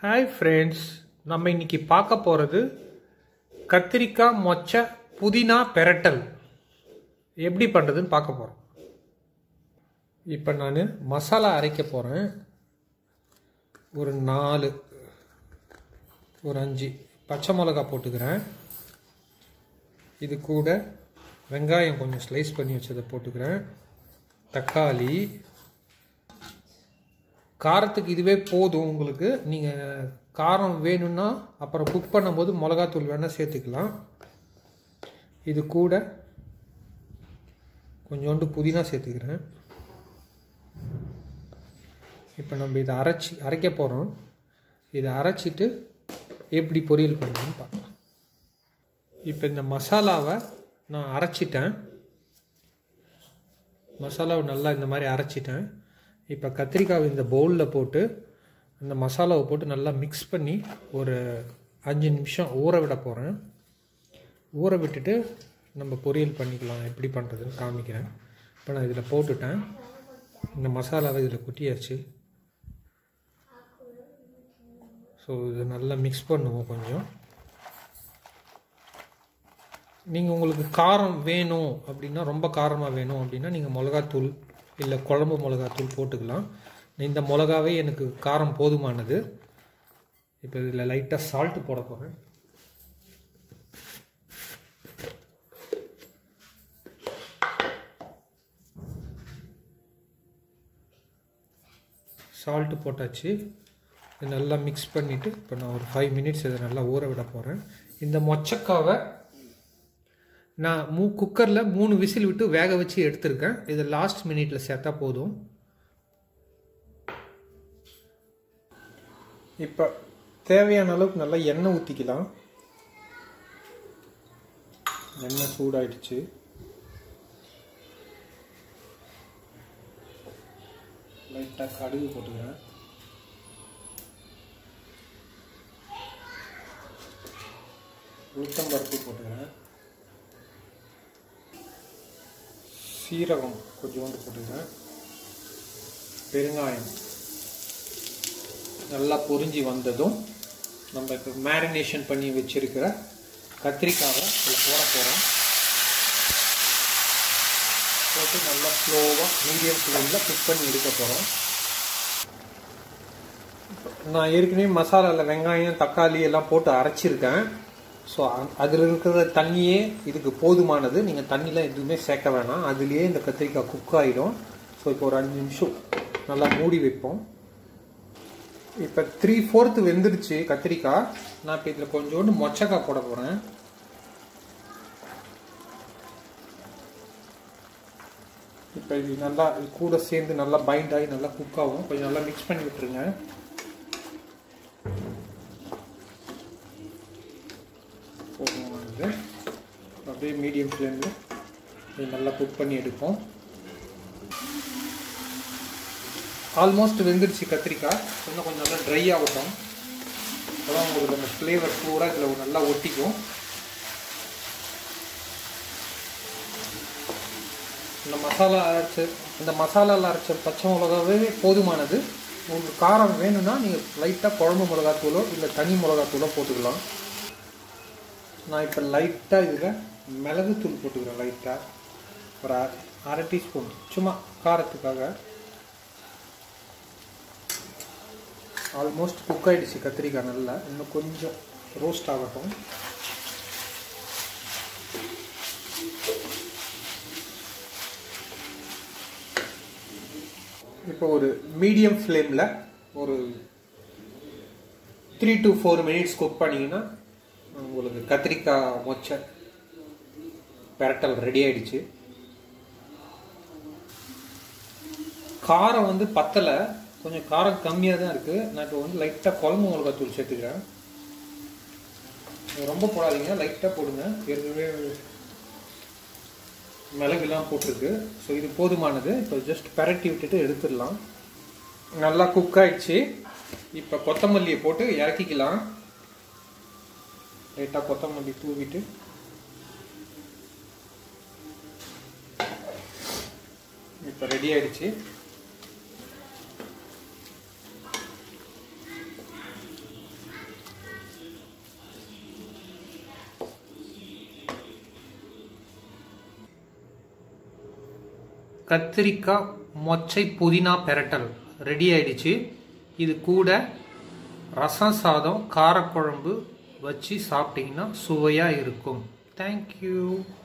hi friends நம்ம இன்னைக்கு பார்க்க போகிறது கத்திரிக்காய் மொச்சை புதினா பெரட்டல் எப்படி பண்ணுறதுன்னு பார்க்க போகிறோம் இப்போ நான் மசாலா அரைக்க போகிறேன் ஒரு நாலு ஒரு அஞ்சு பச்சை மிளகா போட்டுக்கிறேன் இது கூட வெங்காயம் கொஞ்சம் ஸ்லைஸ் பண்ணி வச்சதை போட்டுக்கிறேன் தக்காளி காரத்துக்கு இதுவே போதும் உங்களுக்கு நீங்கள் காரம் வேணும்னா அப்புறம் குக் பண்ணும்போது மிளகாத்தூள் வேணால் சேர்த்துக்கலாம் இது கூட கொஞ்சோண்டு புதினா சேர்த்துக்கிறேன் இப்போ நம்ம இதை அரைச்சி அரைக்க போகிறோம் இதை அரைச்சிட்டு எப்படி பொரியல் பண்ணுறதுன்னு பார்க்கலாம் இப்போ இந்த மசாலாவை நான் அரைச்சிட்டேன் மசாலாவை நல்லா இந்த மாதிரி அரைச்சிட்டேன் இப்போ கத்திரிக்காய் இந்த பவுலில் போட்டு அந்த மசாலாவை போட்டு நல்லா மிக்ஸ் பண்ணி ஒரு அஞ்சு நிமிஷம் ஊற விட போகிறேன் ஊற விட்டுட்டு நம்ம பொரியல் பண்ணிக்கலாம் எப்படி பண்ணுறதுன்னு காமிக்கிறேன் இப்போ நான் இதில் போட்டுட்டேன் இந்த மசாலாவை இதில் கொட்டியாச்சு ஸோ இது நல்லா மிக்ஸ் பண்ணுவோம் கொஞ்சம் நீங்கள் உங்களுக்கு காரம் வேணும் அப்படின்னா ரொம்ப காரமாக வேணும் அப்படின்னா நீங்கள் மிளகாத்தூள் இல்லை குழம்பு மிளகாத்தூள் போட்டுக்கலாம் இந்த மிளகாவே எனக்கு காரம் போதுமானது இப்போ இதில் லைட்டாக சால்ட்டு போட போகிறேன் சால்ட்டு போட்டாச்சு இதை நல்லா மிக்ஸ் பண்ணிவிட்டு இப்போ நான் ஒரு ஃபைவ் மினிட்ஸ் இதை நல்லா ஊற விட போகிறேன் இந்த மொச்சக்காவை நான் மூ குக்கரில் மூணு விசில் விட்டு வேக வச்சு எடுத்திருக்கேன் இதை லாஸ்ட் மினிட்ல சேர்த்தா போதும் இப்போ தேவையான அளவுக்கு நல்லா எண்ணெய் ஊற்றிக்கலாம் எண்ணெய் சூடாயிடுச்சு லைட்டாக கடுகு போட்டுக்கிறேன் உளுத்தம்பருப்பு போட்டுக்கிறேன் சீரகம் கொஞ்சோண்டு போட்டுக்கிறேன் பெருங்காயம் நல்லா பொரிஞ்சு வந்ததும் நம்ம இப்போ மேரினேஷன் பண்ணி வச்சுருக்கிற கத்திரிக்காவை இதில் போட போகிறோம் போட்டு நல்லா ஸ்லோவாக மீடியம் ஃப்ளேமில் குக் பண்ணி எடுக்க போகிறோம் நான் ஏற்கனவே மசாலாவில் வெங்காயம் தக்காளி எல்லாம் போட்டு அரைச்சிருக்கேன் ஸோ அதில் இருக்கிற தண்ணியே இதுக்கு போதுமானது நீங்கள் தண்ணிலாம் எதுவுமே சேர்க்க வேணாம் அதுலேயே இந்த கத்திரிக்காய் குக் ஆகிடும் ஸோ இப்போ ஒரு அஞ்சு நிமிஷம் நல்லா மூடி வைப்போம் இப்போ த்ரீ ஃபோர்த்து வெந்துருச்சு கத்திரிக்காய் நான் இப்போ இதில் கொஞ்சோண்டு மொச்சக்காய் போட போகிறேன் இப்போ இது நல்லா இது கூட சேர்ந்து நல்லா பைண்ட் ஆகி நல்லா குக் ஆகும் கொஞ்சம் நல்லா மிக்ஸ் பண்ணி விட்டுருங்க போதுமானது அப்படியே மீடியம் ஃப்ளேமில் இது நல்லா குக் பண்ணி எடுப்போம் ஆல்மோஸ்ட் வெந்துருச்சு கத்திரிக்காய் இன்னும் கொஞ்சம் நல்லா ட்ரை ஆகட்டும் அப்போதான் உங்களுக்கு அந்த ஃப்ளேவர் பூரா இதில் நல்லா ஒட்டிக்கும் இந்த மசாலா அரைச்ச இந்த மசாலாவில் அரைச்ச பச்சை மிளகாவே போதுமானது உங்களுக்கு காரம் வேணும்னா நீங்கள் லைட்டாக குழம்பு மிளகாத்தூளோ இல்லை தனி மிளகாத்தூளோ போட்டுக்கலாம் நான் இப்போ லைட்டாக இதில் மிளகுத்தூள் போட்டுக்கிறேன் லைட்டாக ஒரு அரை டீஸ்பூன் சும்மா காரத்துக்காக ஆல்மோஸ்ட் குக் ஆகிடுச்சு கத்திரிக்காய் நல்லா இன்னும் கொஞ்சம் ரோஸ்ட் ஆகட்டும் இப்போ ஒரு மீடியம் ஃப்ளேமில் ஒரு three to four minutes cook பண்ணிங்கன்னா உங்களுக்கு கத்திரிக்காய் மொச்சை பெரட்டல் ரெடி ஆயிடுச்சு காரம் வந்து பத்தலை கொஞ்சம் காரம் கம்மியாக தான் இருக்குது நான் இப்போ வந்து லைட்டாக குழம்பு மிளகாத்தூள் சேர்த்துக்கிறேன் ரொம்ப போடாதீங்க லைட்டாக போடுங்க ஏற்கனவே மிளகுலாம் போட்டிருக்கு ஸோ இது போதுமானது இப்போ ஜஸ்ட் பெரட்டி விட்டுட்டு எடுத்துடலாம் நல்லா குக் ஆயிடுச்சு இப்போ கொத்தமல்லியை போட்டு இறக்கிக்கலாம் லைட்டாக கொத்தமல்லி தூவிட்டு இப்போ ரெடி ஆயிடுச்சு கத்திரிக்காய் மொச்சை புதினா பெரட்டல் ரெடி ஆயிடுச்சு இது கூட ரசம் சாதம் காரக்குழம்பு வச்சு சாப்பிட்டிங்கன்னா சுவையாக இருக்கும் தேங்க்யூ